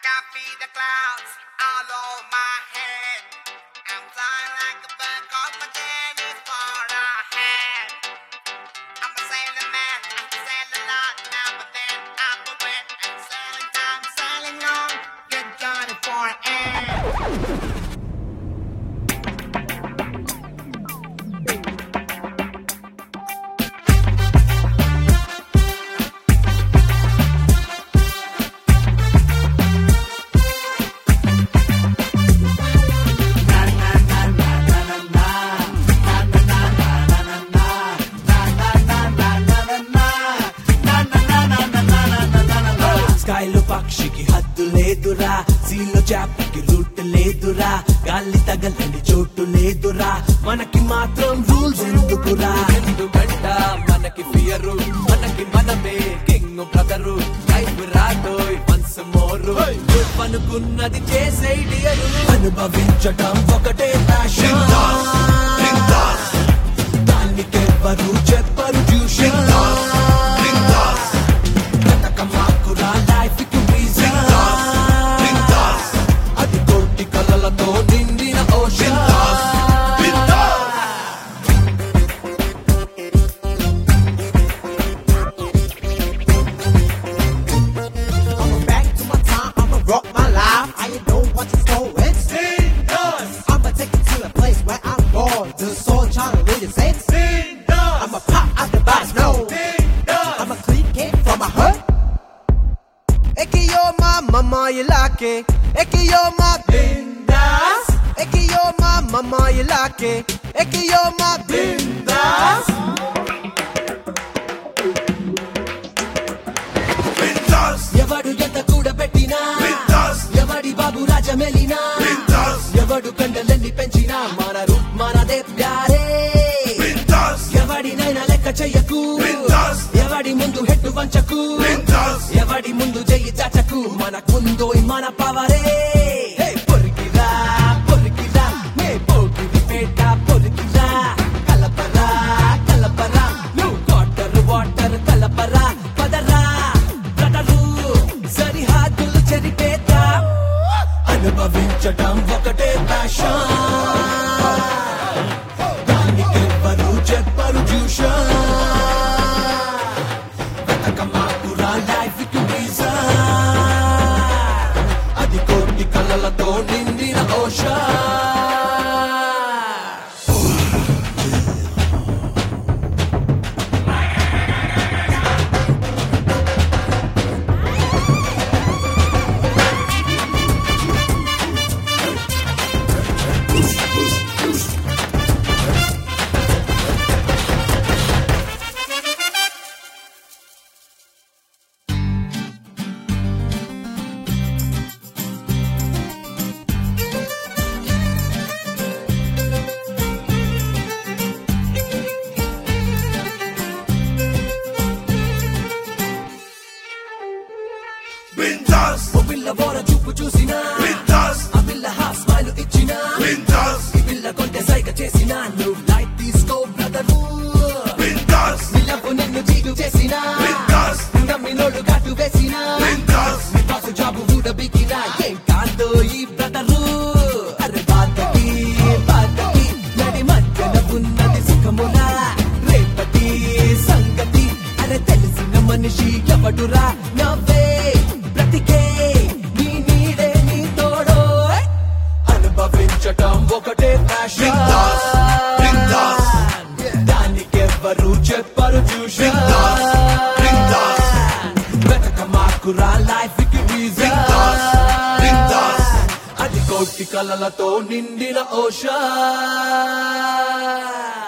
can feel the clouds all over my head. I'm flying like a bird, cause my journey is far ahead. I'm a sailing man, I sail a lot now, but then I'm away. And sailing time, sailing long, get journey for an end. స్కైలో పక్షికి హద్దు లేదురా సీలో చాపకి route లేదురా గాలి తగలని చోటు లేదురా మనకి మాత్రం rules ఎందుకురా ఎందుకంట మనకి ఫియరు మనకి మనమే కింగ్ బ్రదరు లైఫ్ రాదోయ్ వన్స్ మోరు అనుకున్నది చేసే డియరు అనుభవించటం ఒకటే passion. దానికెవ్వరు చెప్పరు ట్యూషన్ మాకురా లైఫ్ కి reason. అది కోటి కలలతో నిండిన ocean I'ma back to my time, I'ma rock my life. I ain't know what to go it's I'ma take it to a place where I'm born. The soul trying to read the sense. I'ma pop out the box, no. I'm a clean kid from my hood. Eki yo my mama you like it. Eki yo my bindas. Eki yo my mama you like it. Eki yo my bindas. ఎవడు ఎంత కూడబెట్టినా ఎవడి బాబు రాజమెలినా ఎవడు కండలెన్ని పెంచినా మన రూప్ మనదే ప్యారే ఎవడినైనా లెక్క చెయ్యకు ఎవడి ముందు హెట్టు వంచకు ఎవడి ముందు చెయ్యి చాచకు మనకుందో మన పవరే హే, పొరికిరా పొరికిరా మే పోకిరి పేట పొరికిరా కలపరా కలపరా నువ్వు వాటర్ వాటర్ కలపరా పదరా బ్రదరు సరిహద్దులు చెరిపేద్దా అనుభవించటం ఒకటే ప్యాషన్ దానికెవ్వరు చెప్పరు ట్యూషన్ బతకమాకురా లైఫ్ కి reason. అది కోటి కలలతో నిండిన ఓషన్ ఓ పిల్ల బోర చూపు చూసినా ఆ పిల్ల హాఫ్ స్మైల్ ఇచ్చినా ఈ పిల్ల కొంటే సైగ చేసినా నువ్వు లైట్ తీసుకో బ్రదరు నిలపు నిన్ను చీటు చేసినా నమ్మినోళ్ళు కాటు వేసినా నీ బాసు జాబు కూడా బికినా ఏం కాదో ఈ బ్రదరు అరే బాధకి బాధకి నడి మధ్యన ఉన్నది సుఖములా రేపటి సంగతి అరే తెలిసిన మనిషి ఎవడురా నవ్వే బ్రతికే నీ నీడే నీ తోడో అనుభవించటం ఒకటే passion. దానికెవ్వరు చెప్పరు ట్యూషన్ వెతక మాకురా లైఫ్ కి reason. అది కోటి కలలతో నిండిన ఓషన్